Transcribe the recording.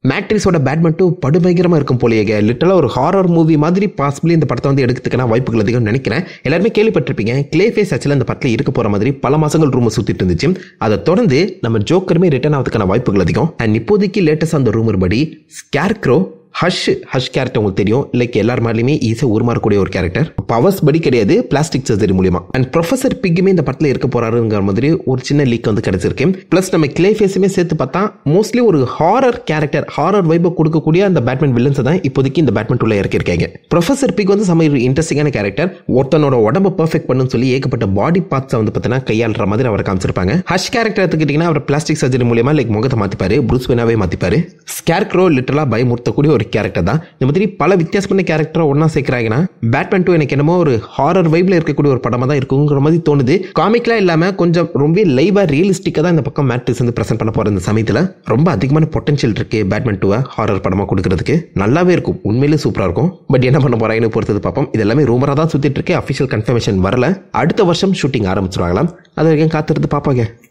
மேட்ரிஸோட Batman two படுபயங்கரமாக இருக்கும் போலியே லிட்டலாக ஒரு horror movie மாதிரி பாசிபிளி இந்த படத்தை வந்து எடுக்கிறதுக்கான வாய்ப்புகள் அதிகம் நினைக்கிறேன் எல்லாருமே கேள்விப்பட்டிருப்பீங்க கிளே ஃபேஸ் ஆக்சுவலாக இந்த படத்தில் இருக்க போகிற மாதிரி பல மாதங்கள் ரூமை சுற்றிட்டு இருந்துச்சு அதை தொடர்ந்து நம்ம ஜோக்கருமே ரிட்டர்ன் ஆகிறதுக்கான வாய்ப்புகள் அதிகம் அண்ட் இப்போதைக்கு லேட்டஸ்ட் அந்த ரூமர் படி ஸ்கேர்க்ரோ ஹஷ் ஹஷ் கேரக்டர் உங்களுக்கு தெரியும் லைக் எல்லார் மாதிரியுமே ஈஸியாக உருமாறக்கூடிய ஒரு கேரக்டர் பவர்ஸ் படி கிடையாது பிளாஸ்டிக் சர்ஜரி மூலியமா அண்ட் ப்ரொஃபசர் பிக்குமே இந்த படத்தில் இருக்க போறாருங்கிற மாதிரி ஒரு சின்ன லீக் வந்து கிடைச்சிருக்கு ப்ளஸ் நம்ம கிளே ஃபேஸுமே சேர்த்து பார்த்தா மோஸ்ட்லி ஒரு ஹாரர் கேரக்டர் ஹாரர் வைப்பை கொடுக்கக்கூடிய அந்த பேட்மேன் வில்லன்ஸை தான் இப்போதைக்கு இந்த பேட்மேன் உள்ள இறக்கிருக்காங்க ப்ரொஃபசர் பிக் வந்து சம இன்ட்ரெஸ்டிங்கான கேரக்டர் ஒருத்தனோட உடம்பை பர்ஃபெக்ட் பண்ணுன்னு சொல்லி ஏகப்பட்ட பாடி பார்ட்ஸை வந்து பார்த்தீங்கன்னா கையாளுற மாதிரி அவர் காமிச்சிருப்பாங்க ஹஷ் கேரக்டர் எடுத்துக்கிட்டிங்கன்னா அவர் பிளாஸ்டிக் சர்ஜரி மூலியமா லைக் முகத்தை மாற்றிப்பாரு ப்ரூஸ் வேனாவே மாற்றிப்பாரு ஸ்கேர்க்ரோ லிட்டலாக பயமுறுத்தக்கூடிய ஒரு கேரக்டர் தான் இந்த மாதிரி பல வித்தியாசமான கேரக்டரை ஒன்றா சேர்க்குறாங்கன்னா பேட்மேன் டூ எனக்கு என்னமோ ஒரு ஹாரர் வைப்ல இருக்கக்கூடிய ஒரு படமாக தான் இருக்குங்கிற மாதிரி தோணுது காமிக்லாம் இல்லாமல் கொஞ்சம் ரொம்ப லைவாக ரியலிஸ்டிக்காக தான் இந்த பக்கம் மேட்ரிக்ஸ் வந்து ப்ரெசென்ட் பண்ண போகிற இந்த சமயத்தில் ரொம்ப அதிகமான பொட்டன்ஷியல் இருக்கு பேட்மேன் டூவை ஹாரர் படமாக கொடுக்கறதுக்கு நல்லாவே இருக்கும் உண்மையிலே சூப்பராக இருக்கும் பட் என்ன பண்ண போறாங்கன்னு பொறுத்தது பார்ப்போம் இது எல்லாமே ரூமராக தான் சுற்றிட்டு இருக்கு அஃபிஷியல் கன்ஃபர்மேஷன் வரல அடுத்த வருஷம் ஷூட்டிங் ஆரம்பிச்சிருவாங்களாம் அது வரைக்கும் காத்திருந்து பார்ப்பாங்க